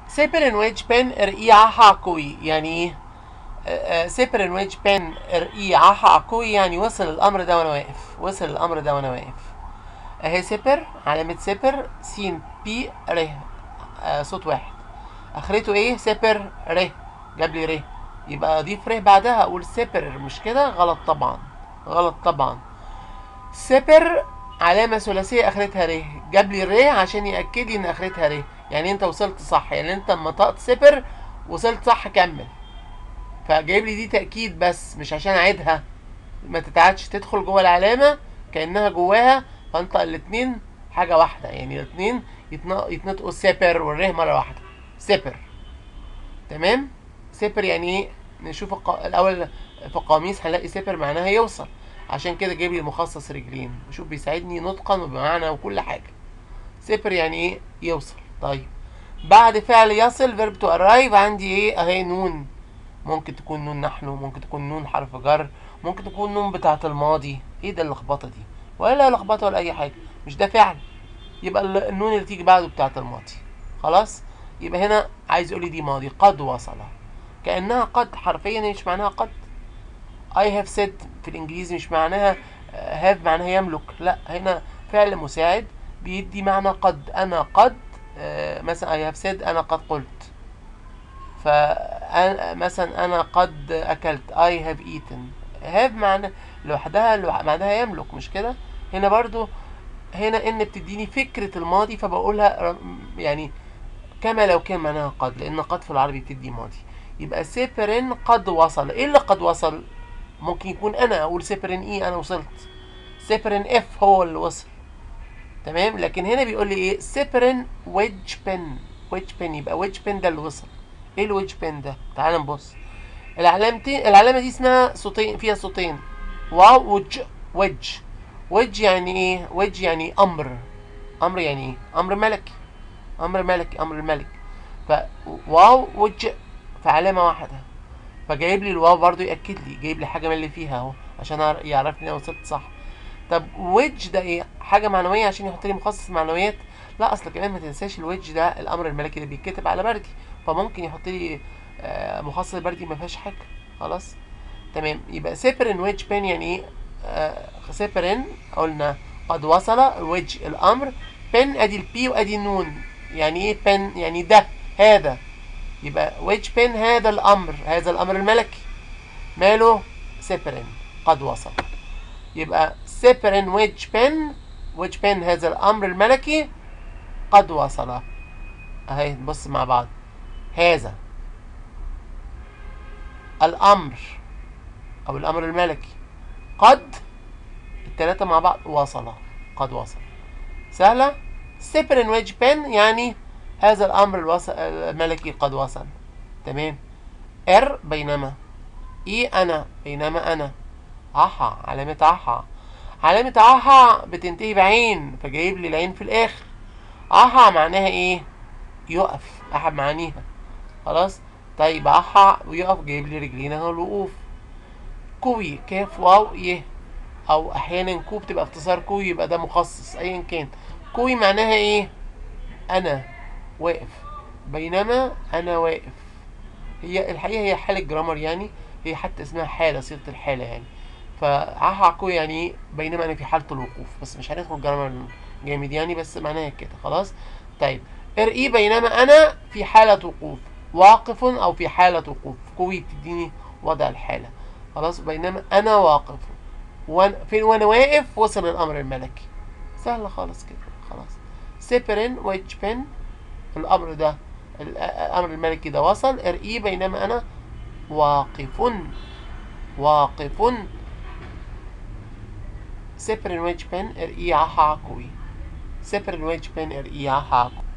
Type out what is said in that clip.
سيبرن ويدج بن ارقي عها كوي يعني ايه سيبرن ويدج بن ارقي عها كوي يعني وصل الامر ده وانا واقف وصل الامر ده وانا واقف اهي سيبر علامة سيبر سين بي ر آه صوت واحد اخرته ايه سيبر ر جاب لي ر يبقى اضيف ر بعدها اقول سيبر مش كده غلط طبعا غلط طبعا سيبر علامة ثلاثية اخرتها ر جاب لي ر عشان ياكد لي ان اخرتها ر يعني انت وصلت صح يعني انت لما طقت سيبر وصلت صح كمل فجايب لي دي تاكيد بس مش عشان اعيدها ما تتعادش تدخل جوه العلامه كانها جواها فانطق الاثنين حاجه واحده يعني الاثنين يتنطقوا سيبر والره مره واحده سيبر تمام سيبر يعني ايه نشوف الق... الاول في القواميس هنلاقي سيبر معناها يوصل عشان كده جايب لي المخصص رجلين شوف بيساعدني نطقا وبمعنى وكل حاجه سيبر يعني ايه يوصل طيب بعد فعل يصل فيرب تو ارايف عندي ايه اهي نون ممكن تكون نون نحن ممكن تكون نون حرف جر ممكن تكون نون بتاعه الماضي ايه ده اللخبطه دي ولا لخبطه ولا اي حاجه مش ده فعل يبقى النون اللي تيجي بعده بتاعه الماضي خلاص يبقى هنا عايز يقول لي دي ماضي قد وصل كانها قد حرفيا مش معناها قد I have said في الانجليزي مش معناها have معناها يملك لا هنا فعل مساعد بيدي معنى قد انا قد مثلا I have said انا قد قلت فمثلا انا قد اكلت I have eaten have معنى لوحدها معناها يملك مش كده هنا برضو هنا ان بتديني فكرة الماضي فبقولها يعني كما لو كان معناها قد لان قد في العربي بتدي ماضي يبقى سيبرين قد وصل ايه اللي قد وصل ممكن يكون انا اقول سيبرين ايه انا وصلت سيبرين اف هو اللي وصل تمام لكن هنا بيقول لي ايه سيبرين ويدج بن ويدج بن يبقى ويدج بن ده اللي وصل ايه الويدج بن ده تعال نبص العلامتين العلامه دي اسمها صوتين فيها صوتين واو وج ويدج ويدج يعني ايه ويدج يعني امر امر يعني ايه امر ملكي امر ملكي امر الملك فواو وج في علامه واحده فجايب لي الواو برضو ياكد لي جايب لي حاجه من اللي فيها اهو عشان يعرفني انا وصلت صح طب ويدج ده ايه حاجه معنويه عشان يحط لي مخصص معنويات لا اصل كمان ما تنساش الويدج ده الامر الملكي ده بيتكتب على بردي فممكن يحط لي آه مخصص بردي ما فيهاش حاجه خلاص تمام يبقى سيبرين ويدج بين يعني ايه آه سيبرين قلنا قد وصل ويدج الامر بن ادي البي وادي النون يعني ايه بن يعني ده هذا يبقى ويدج بن هذا الامر هذا الامر الملكي ماله سيبرين قد وصل يبقى سيبرين ويدج بن ويدج بن هذا الامر الملكي قد وصل اهي نبص مع بعض هذا الامر او الامر الملكي قد التلاتة مع بعض وصل قد وصل سهلة سيبرين ويدج بن يعني هذا الامر الوصل الملكي قد وصل تمام ار بينما اي انا بينما انا احا علامة احا علامة احا بتنتهي بعين فجايب لي العين في الاخر احا معناها ايه يقف احد معانيها خلاص طيب احا ويقف جايب لي رجلين اهو الوقوف كوي كاف واو يه او احيانا كو بتبقى اختصار كوي يبقى ده مخصص ايا كان كوي معناها ايه انا واقف بينما انا واقف هي الحقيقه هي حاله جرامر يعني هي حتى اسمها حاله صيغه الحاله يعني فعها كوي يعني ايه بينما انا في حاله الوقوف بس مش هندخل جرامر جامد يعني بس معناها كده خلاص طيب ارقي بينما انا في حاله وقوف واقف او في حاله وقوف كوي بتديني وضع الحاله خلاص بينما انا واقف وانا فين وانا واقف وصل الامر الملكي سهله خالص كده خلاص سيبرين ويتش بن الامر ده الامر الملكي ده وصل ارقي بينما انا واقف واقف سيبرين ويتش بن ارقي عها كوي سيبرين ويتش بن ارقي عها كوي